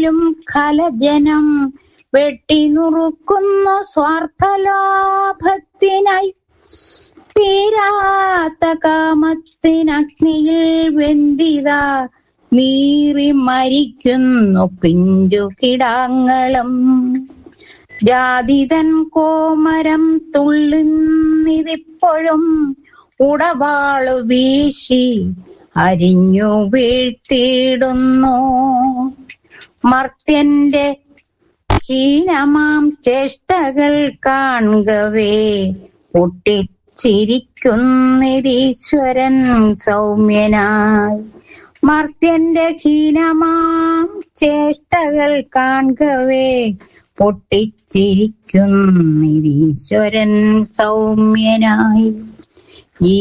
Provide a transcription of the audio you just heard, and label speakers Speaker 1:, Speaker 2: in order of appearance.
Speaker 1: പോലും ഖലജനം വെട്ടിനുറുക്കുന്നു സ്വാർത്ഥലാഭത്തിനായി തീരാത്ത കാമത്തിനഗ്നിയിൽ വെന്തിത നീറി മരിക്കുന്നു പിഞ്ചു കിടാങ്ങളും ജാതിതൻ കോമരം തുള്ളുന്നിതിപ്പോഴും ഉടവാളു വീശി അരിഞ്ഞു വീഴ്ത്തിയിടുന്നു മർത്യന്റെ ഹീനമാം ചേഷ്ടകൾ കാണുകവേ പൊട്ടിച്ചിരിക്കുന്നിരീശ്വരൻ സൗമ്യനായി മർത്യന്റെ ഹീനമാം ചേഷ്ടകൾ കാണുകവേ പൊട്ടിച്ചിരിക്കുന്നിരീശ്വരൻ സൗമ്യനായി